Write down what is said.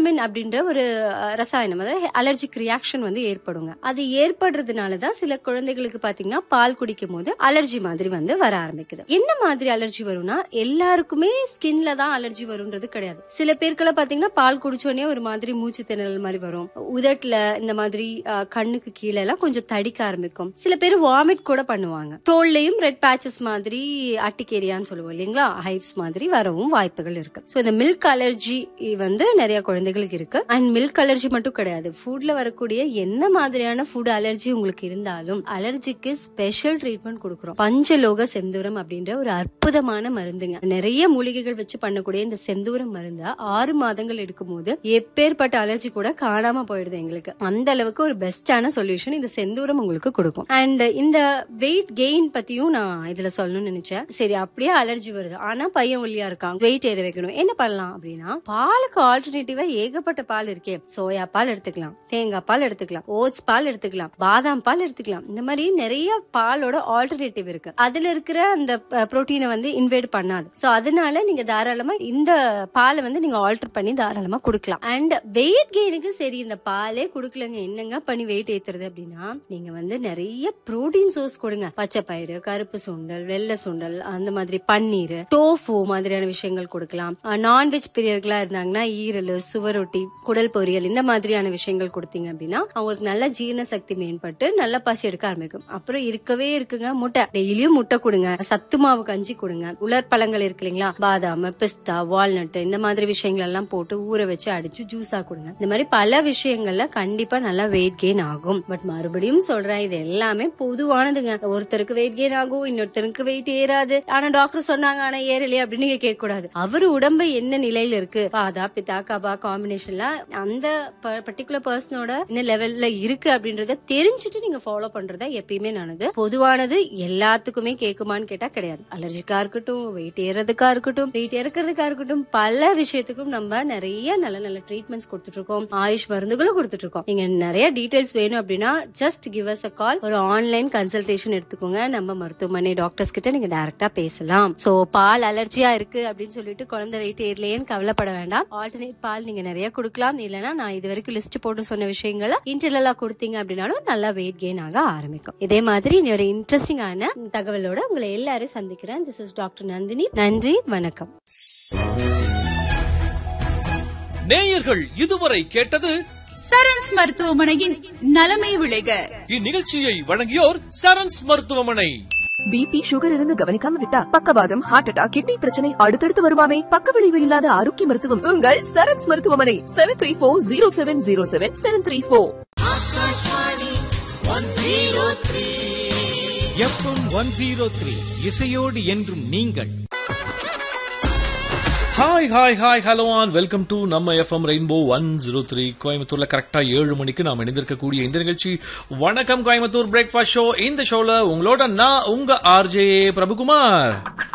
histamine அப்படின்ற ஒரு அஹ், ரசாயனம் அதாவது அலர்ஜிக் ரியாக்ஷன் வந்து ஏற்படுங்க அது ஏற்படுறதுனால தான் சில குழந்தைகளுக்கு பாத்தீங்கன்னா பால் குடிக்கும் போது அலர்ஜி மாதிரி வந்து வர ஆரம்பிக்குது என்ன மாதிரி அலர்ஜி வரும்னா எல்லாருக்குமே ஸ்கின்ல தான் அலர்ஜி வரும்ன்றது கிடையாது சில பேருக்கெல்லாம் பாத்தீங்கன்னா பால் குடிச்சோடனே ஒரு மாதிரி மூச்சு திணறல் மாதிரி வரும் உதட்டுல இந்த மாதிரி அஹ், கண்ணுக்கு கீழே எல்லாம் கொஞ்சம் தடிக்க ஆரம்பிக்கும் சில பேர் வாமிட் கூட பண்ணுவாங்க தோல்லையும் ரெட் பேச்சஸ் மாதிரி அட்டிகேரியான்னு சொல்லுவோம் இல்லைங்களா ஹைப்ஸ் மாதிரி வரவும் வாய்ப்புகள் இருக்கு சோ இந்த மில்க் அலர்ஜி வந்து நிறைய குழந்தைகளுக்கு இருக்கு அண்ட் மில்க் அலர்ஜி மட்டும் கிடையாது ஃபுட்ல வரக்கூடிய என்ன மாதிரியான ஃபுட் அலர்ஜி உங்களுக்கு இருந்தாலும் அலர்ஜிக்கு ஸ்பெஷல் ட்ரீட்மெண்ட் கொடுக்குறோம் பஞ்சலோக செந்தூரம் அப்படின்ற ஒரு அற்புதமான மருந்துங்க நிறைய மூலிகைகள் வச்சு பண்ணக்கூடிய இந்த செந்தூரம் மருந்த ஆறு மாதங்கள் எடுக்கும்போது எப்பேற்பட்ட அலர்ஜி கூட காணாம போயிடுது எங்களுக்கு அந்த அளவுக்கு ஒரு பெஸ்டான சொல்யூஷன் இந்த செந்தூரம் உங்களுக்கு கொடுக்கும் அண்ட் இந்த வெயிட் கெயின் பத்தியும் நான் இதுல சொல்லணும்னு நினைச்சேன் சரி அப்படியே அலர்ஜி வருது ஆனா பையன் ஒல்லியா இருக்கான் வெயிட் ஏற வைக்கணும் என்ன பண்ணலாம் அப்படின்னா பாலுக்கு ஆல்டர்னேட்டிவா ஏகப்பட்ட பால் இருக்கே சோயா பால் எடுத்துக்கலாம் தேங்காய் பால் எடுத்துக்கலாம் ஓட்ஸ் பால் எடுத்துக்கலாம் பாதாம் பால் எடுத்துக்கலாம் இந்த மாதிரி நிறைய பாலோட ஆல்டர்னேட்டிவ் இருக்கு அதுல இருக்கிற அந்த புரோட்டீனை வந்து இன்வைட் பண்ணாது சோ அதனால நீங்க தாராளமா இந்த பாலை வந்து நீங்க ஆல்டர் பண்ணி தாராளமா கொடுக்கலாம் அண்ட் வெயிட் கெயினுக்கு சரி இந்த பாலே கொடுக்கலங்க என்னங்க பண்ணி வெயிட் ஏத்துறது அப்படின்னா நீங்க வந்து நிறைய புரோட்டீன் சோர்ஸ் கொடுங்க பச்சை பயிறு கருப்பு சுண்டல் வெள்ளை சுண்டல் அந்த மாதிரி பன்னீர் டோஃபு மாதிரியான விஷயங்கள் கொடுக்கலாம் நான்வெஜ் பிரியர்களா இருந்தாங்கன்னா ஈரல் சுவரொட்டி குடல் பொரியல் இந்த மாதிரியான விஷயங்கள் கொடுத்தீங்க அப்படின்னா அவங்களுக்கு நல்ல ஜீரண சக்தி மேம்பட்டு நல்ல பசி எடுக்க ஆரம்பிக்கும் அப்புறம் இருக்கவே இருக்குங்க முட்டை டெய்லியும் முட்டை கொடுங்க சத்து மாவு கஞ்சி கொடுங்க உலர் பழங்கள் இருக்கு இல்லைங்களா பாதாம் பிஸ்தா வால்நட் இந்த மாதிரி விஷயங்கள் எல்லாம் போட்டு ஊற வச்சு அடிச்சு ஜூஸா கொடுங்க இந்த மாதிரி பல விஷயங்கள்ல கண்டிப்பா நல்லா வெயிட் கெயின் ஆகும் பட் மறுபடியும் சொல்றேன் இது எல்லாமே பொதுவானதுங்க ஒருத்தருக்கு வெயிட் கெயின் ஆகும் இன்னொருத்தருக்கு வெயிட் ஏறாது ஆனா டாக்டர் சொன்னாங்க ஆனா ஏறலையே அப்படின்னு நீங்க கேட்க கூடாது அவர் உடம்பு என்ன நிலையில இருக்கு பாதா பித்தா கபா காம்பினேஷன்ல அந்த பர்டிகுலர் பர்சனோட என்ன லெவல்ல இருக்கு அப்படின்றத தெரிஞ்சுட்டு நீங்க ஃபாலோ பண்றதா எப்பயுமே நல்லது பொதுவானது எல்லாத்துக்குமே கேக்குமான்னு கேட்டா கிடையாது அலர்ஜிக்கா இருக்கட்டும் வெயிட் ஏறதுக்கா இருக்கட்டும் வெயிட் இறக்குறதுக்கா இருக்கட்டும் பல விஷயத்துக்கும் நம்ம நிறைய நல்ல நல்ல ட்ரீட்மெண்ட்ஸ் கொடுத்துட்டு இருக்கோம் ஆயுஷ் மருந்துகளும் கொடுத்துட்டு இருக்கோம் நீங்க நிறைய டீடைல்ஸ் வேணும் அப்படின்னா just give us a call ஒரு ஆன்லைன் கன்சல்டேஷன் எடுத்துக்கோங்க நம்ம மருத்துவமனை டாக்டர்ஸ் கிட்ட நீங்க டைரக்டா பேசலாம் சோ பால் அலர்ஜியா இருக்கு அப்படின்னு சொல்லிட்டு குழந்தை வெயிட் ஏறலையேன்னு கவலைப்பட வேண்டாம் ஆல்டர்னேட் பால் நீங்க நிறைய கொடுக்கலாம் இல்லைன்னா நான் இது வரைக்கும் லிஸ்ட் போட்டு சொன்ன விஷயங்களை இன்டர்னலா கொடுத்தீங்க அப்படின்னாலும் நல்லா வெயிட் கெயின் ஆக ஆரம்பிக்கும் இதே மாதிரி இனி ஒரு இன்ட்ரெஸ்டிங்கான தகவலோட உங்களை எல்லாரும் சந்திக்கிறேன் திஸ் இஸ் டாக்டர் நந்தினி நன்றி வணக்கம் நேயர்கள் இதுவரை கேட்டது சரண்ஸ் மருத்துவமனையின் நலமை விளைக இந்நிகழ்ச்சியை வழங்கியோர் சரண்ஸ் மருத்துவமனை பிபி சுகர் இருந்து கவனிக்காம விட்டா பக்கவாதம் ஹார்ட் அட்டாக் கிட்னி பிரச்சனை அடுத்தடுத்து வருமாமே பக்க விளைவு இல்லாத ஆரோக்கிய மருத்துவம் உங்கள் சரண்ஸ் மருத்துவமனை seven three four zero seven zero seven seven three four FM one zero three இசையோடு என்றும் நீங்கள் hi hi hi hello and welcome to நம்ம FM rainbow one zero three கோயம்புத்தூர்ல கரெக்டா ஏழு மணிக்கு நாம் இணைந்திருக்கக்கூடிய இந்த நிகழ்ச்சி வணக்கம் கோயம்புத்தூர் பிரேக்ஃபாஸ்ட் ஷோ இந்த ஷோல உங்களோட நான் உங்க ஆர்ஜே பிரபுகுமார்